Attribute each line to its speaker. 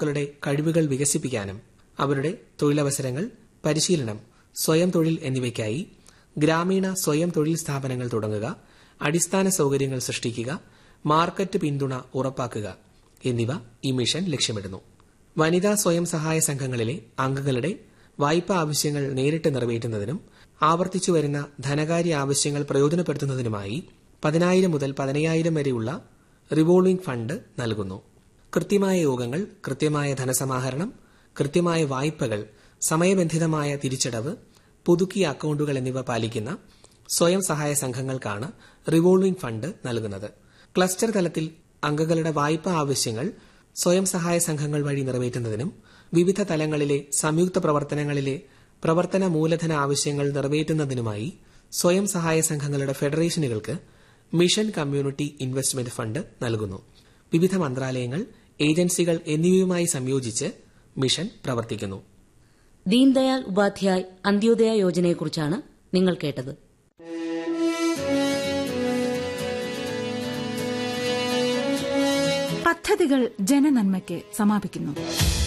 Speaker 1: യുവാക്കളുടെ കഴിവുകൾ വികസിപ്പിക്കാനും അവരുടെ തൊഴിലവസരങ്ങൾ പരിശീലനം സ്വയം തൊഴിൽ എന്നിവയ്ക്കായി ഗ്രാമീണ സ്വയം തൊഴിൽ സ്ഥാപനങ്ങൾ തുടങ്ങുക അടിസ്ഥാന സൌകര്യങ്ങൾ സൃഷ്ടിക്കുക മാർക്കറ്റ് പിന്തുണ ഉറപ്പാക്കുക എന്നിവ ഈ മിഷൻ ലക്ഷ്യമിടുന്നു വനിതാ സ്വയം സഹായ സംഘങ്ങളിലെ അംഗങ്ങളുടെ വായ്പാ ആവശ്യങ്ങൾ നേരിട്ട് നിറവേറ്റുന്നതിനും ആവർത്തിച്ചു വരുന്ന ധനകാര്യ ആവശ്യങ്ങൾ പ്രയോജനപ്പെടുത്തുന്നതിനുമായി പതിനായിരം മുതൽ പതിനയ്യായിരം വരെയുള്ള റിവോൾവിംഗ് ഫണ്ട് നൽകുന്നു കൃത്യമായ യോഗങ്ങൾ കൃത്യമായ ധനസമാഹരണം കൃത്യമായ വായ്പകൾ സമയബന്ധിതമായ തിരിച്ചടവ് പുതുക്കിയ അക്കൌണ്ടുകൾ എന്നിവ പാലിക്കുന്ന സ്വയം സഹായ സംഘങ്ങൾക്കാണ് റിവോൾവിംഗ് ഫണ്ട് നൽകുന്നത് ക്ലസ്റ്റർ തലത്തിൽ അംഗങ്ങളുടെ വായ്പാ ആവശ്യങ്ങൾ സ്വയം സഹായ സംഘങ്ങൾ വഴി നിറവേറ്റുന്നതിനും വിവിധ തലങ്ങളിലെ സംയുക്ത പ്രവർത്തനങ്ങളിലെ പ്രവർത്തന മൂലധന ആവശ്യങ്ങൾ നിറവേറ്റുന്നതിനുമായി സ്വയം സഹായ സംഘങ്ങളുടെ ഫെഡറേഷനുകൾക്ക് മിഷൻ കമ്മ്യൂണിറ്റി ഇൻവെസ്റ്റ്മെന്റ് ഫണ്ട് നൽകുന്നു വിവിധ മന്ത്രാലയങ്ങൾ ഏജൻസികൾ എന്നിവയുമായി സംയോജിച്ച് മിഷൻ പ്രവർത്തിക്കുന്നു
Speaker 2: ദീൻദയാൽ ഉപാധ്യായ് അന്ത്യോദയ യോജനയെക്കുറിച്ചാണ് നിങ്ങൾ കേട്ടത്
Speaker 3: പദ്ധതികൾ ജനനന്മയ്ക്ക് സമാപിക്കുന്നു